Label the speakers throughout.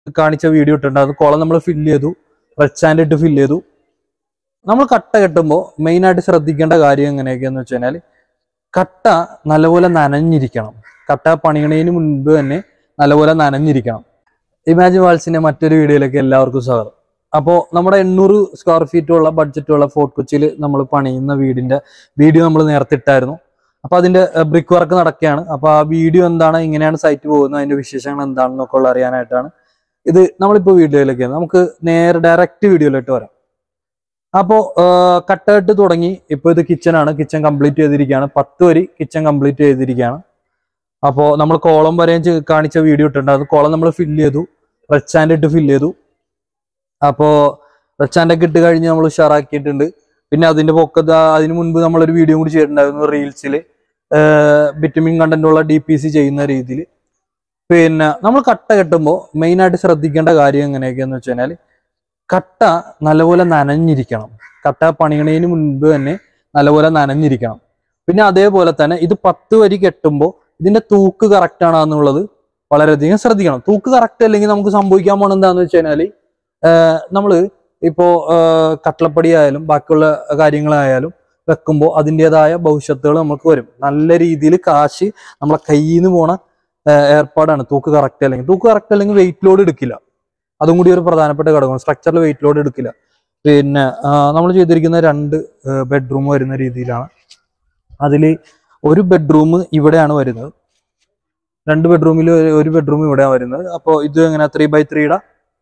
Speaker 1: കാണിച്ച വീഡിയോ ഇട്ടിട്ടുണ്ട് അത് കുളം നമ്മൾ ഫില്ല് ചെയ്തു റെഡ് സാൻഡ് ഇട്ട് ഫില്ല് ചെയ്തു നമ്മൾ കട്ട കെട്ടുമ്പോൾ മെയിനായിട്ട് ശ്രദ്ധിക്കേണ്ട കാര്യം എങ്ങനെയൊക്കെയാന്ന് വെച്ച് കഴിഞ്ഞാൽ കട്ട നല്ലപോലെ നനഞ്ഞിരിക്കണം കട്ട പണിയണതിന് മുൻപ് തന്നെ നല്ലപോലെ നനഞ്ഞിരിക്കണം ഇമാജിൻ വാൾസിന്റെ മറ്റൊരു വീഡിയോയിലേക്ക് എല്ലാവർക്കും സ്വാഗതം അപ്പോൾ നമ്മുടെ എണ്ണൂറ് സ്ക്വയർ ഫീറ്റുള്ള ബഡ്ജറ്റുള്ള ഫോർട്ട് കൊച്ചിയിൽ നമ്മൾ പണിയുന്ന വീടിന്റെ വീഡിയോ നമ്മൾ നേരത്തെ ഇട്ടായിരുന്നു അപ്പോൾ അതിന്റെ ബ്രിക്ക് വർക്ക് നടക്കുകയാണ് അപ്പോൾ ആ വീഡിയോ എന്താണ് എങ്ങനെയാണ് സൈറ്റ് പോകുന്നത് അതിന്റെ വിശേഷങ്ങൾ എന്താണെന്നൊക്കെ ഉള്ള അറിയാനായിട്ടാണ് ഇത് നമ്മളിപ്പോൾ വീഡിയോയിലേക്ക് നമുക്ക് നേരെ ഡയറക്റ്റ് വീഡിയോയിലോട്ട് വരാം അപ്പോൾ കട്ടായിട്ട് തുടങ്ങി ഇപ്പോൾ ഇത് കിച്ചൺ ആണ് കിച്ചൺ കംപ്ലീറ്റ് ചെയ്തിരിക്കുകയാണ് പത്ത് വരി കിച്ചൺ കംപ്ലീറ്റ് ചെയ്തിരിക്കുകയാണ് അപ്പോൾ നമ്മൾ കോളം വരെയും ചെ- കാണിച്ച വീഡിയോ ഇട്ടിട്ടുണ്ട് അത് കോളം നമ്മൾ ഫില്ല് ചെയ്തു റെഡ് സാൻഡ് ഇട്ട് ഫില്ല് ചെയ്തു അപ്പോൾ റെഡ് സാൻഡ് ഒക്കെ ഇട്ട് കഴിഞ്ഞ് നമ്മൾ ഉഷാറാക്കിയിട്ടുണ്ട് പിന്നെ അതിന്റെ പൊക്കത്ത് ആ- അതിന് മുൻപ് നമ്മളൊരു വീഡിയോ കൂടി ചെയ്തിട്ടുണ്ടായിരുന്നു റീൽസിൽ ബിറ്റമിൻ കണ്ടന്റ് ഉള്ള ഡി പി സി ചെയ്യുന്ന രീതിയിൽ പിന്നെ നമ്മൾ കട്ട കെട്ടുമ്പോൾ മെയിനായിട്ട് ശ്രദ്ധിക്കേണ്ട കാര്യം എങ്ങനെയൊക്കെയാന്ന് വെച്ച് കഴിഞ്ഞാൽ കട്ട നല്ലപോലെ നനഞ്ഞിരിക്കണം കട്ട പണിയണതിന് മുൻപ് തന്നെ നല്ലപോലെ നനഞ്ഞിരിക്കണം പിന്നെ അതേപോലെ തന്നെ ഇത് പത്ത് വരി കെട്ടുമ്പോൾ ഇതിന്റെ തൂക്ക് കറക്റ്റ് ആണോ എന്നുള്ളത് വളരെയധികം ശ്രദ്ധിക്കണം തൂക്ക് കറക്റ്റ് അല്ലെങ്കിൽ നമുക്ക് സംഭവിക്കാൻ പോണ എന്താന്ന് വെച്ച് കഴിഞ്ഞാൽ നമ്മൾ ഇപ്പോ ആഹ് കട്ടളപ്പടി ആയാലും ബാക്കിയുള്ള കാര്യങ്ങളായാലും വെക്കുമ്പോൾ അതിൻ്റെതായ ഭവിഷ്യത്തുകൾ നമുക്ക് വരും നല്ല രീതിയിൽ കാശ് നമ്മളെ കയ്യിൽ നിന്ന് പോണ ആഹ് ഏർപ്പാടാണ് തൂക്ക് കറക്റ്റ് അല്ലെങ്കിൽ തൂക്ക് കറക്റ്റ് അല്ലെങ്കിൽ വെയിറ്റ് ലോഡ് എടുക്കില്ല അതും കൂടി ഒരു പ്രധാനപ്പെട്ട ഘടകമാണ് സ്ട്രക്ചറിൽ വെയിറ്റ് ലോഡ് എടുക്കില്ല പിന്നെ നമ്മൾ ചെയ്തിരിക്കുന്ന രണ്ട് ബെഡ്റൂം വരുന്ന രീതിയിലാണ് അതിൽ ഒരു ബെഡ്റൂം ഇവിടെയാണ് വരുന്നത് രണ്ട് ബെഡ്റൂമിൽ ഒരു ബെഡ്റൂം ഇവിടെയാണ് വരുന്നത് അപ്പോൾ ഇത് എങ്ങനെ ത്രീ ബൈ ത്രീയുടെ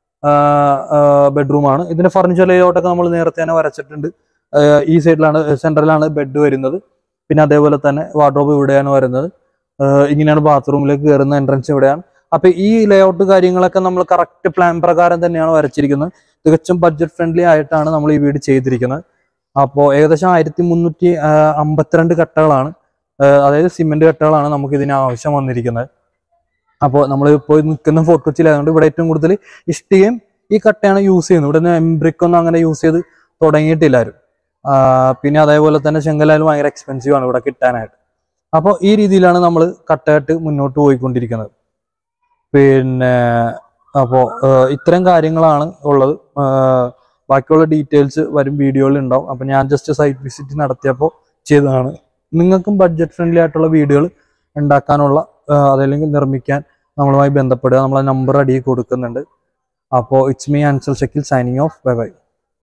Speaker 1: ബെഡ്റൂമാണ് ഇതിന്റെ ഫർണിച്ചർ ലേഔട്ടൊക്കെ നമ്മൾ നേരത്തെ തന്നെ വരച്ചിട്ടുണ്ട് ആ, ഈ സൈഡിലാണ് സെൻട്രലാണ് ബെഡ് വരുന്നത് പിന്നെ അതേപോലെ തന്നെ വാർഡ്രോബ് ഇവിടെയാണ് വരുന്നത് ആ, ഇങ്ങനെയാണ് ബാത്റൂമിലേക്ക് കയറുന്ന എൻട്രൻസ് ഇവിടെയാണ് അപ്പൊ ഈ ലേഔട്ട് കാര്യങ്ങളൊക്കെ നമ്മൾ കറക്റ്റ് പ്ലാൻ പ്രകാരം തന്നെയാണ് വരച്ചിരിക്കുന്നത് തികച്ചും ബഡ്ജറ്റ് ഫ്രണ്ട്ലി ആയിട്ടാണ് നമ്മൾ ഈ വീട് ചെയ്തിരിക്കുന്നത് അപ്പോൾ ഏകദേശം ആയിരത്തി മുന്നൂറ്റി അമ്പത്തിരണ്ട് കട്ടകളാണ് ആ, അതായത് സിമെന്റ് കട്ടകളാണ് നമുക്ക് ഇതിന് ആവശ്യം വന്നിരിക്കുന്നത് അപ്പോൾ നമ്മൾ ഇപ്പോൾ നിൽക്കുന്ന ഫോർട്ട് കൊച്ചിയിലായതുകൊണ്ട് ഇവിടെ ഏറ്റവും കൂടുതൽ ഇഷ്ടികയും ഈ കട്ടയാണ് യൂസ് ചെയ്യുന്നത് ഇവിടെ എംബ്രിക് ഒന്നും അങ്ങനെ യൂസ് ചെയ്ത് തുടങ്ങിയിട്ടില്ല ആരും ആ, പിന്നെ അതേപോലെ തന്നെ ചെങ്കലായാലും ഭയങ്കര എക്സ്പെൻസീവ് ആണ് ഇവിടെ കിട്ടാനായിട്ട് അപ്പോൾ ഈ രീതിയിലാണ് നമ്മൾ കട്ടയായിട്ട് മുന്നോട്ട് പോയിക്കൊണ്ടിരിക്കുന്നത് പിന്നെ അപ്പോൾ ഇത്തരം കാര്യങ്ങളാണ് ഉള്ളത് ആ, ബാക്കിയുള്ള ഡീറ്റെയിൽസ് വരും വീഡിയോയിൽ ഉണ്ടാവും അപ്പം ഞാൻ ജസ്റ്റ് സൈറ്റ് വിസിറ്റ് നടത്തിയപ്പോൾ ചെയ്തതാണ് നിങ്ങൾക്കും ബഡ്ജറ്റ് ഫ്രണ്ട്ലി ആയിട്ടുള്ള വീഡിയോകൾ ഉണ്ടാക്കാനുള്ള ആ, അതല്ലെങ്കിൽ നിർമ്മിക്കാൻ നമ്മളുമായി ബന്ധപ്പെടുക നമ്മളെ നമ്പർ അടിയിൽ കൊടുക്കുന്നുണ്ട് അപ്പോൾ it's me Ansal Shakeel signing off bye by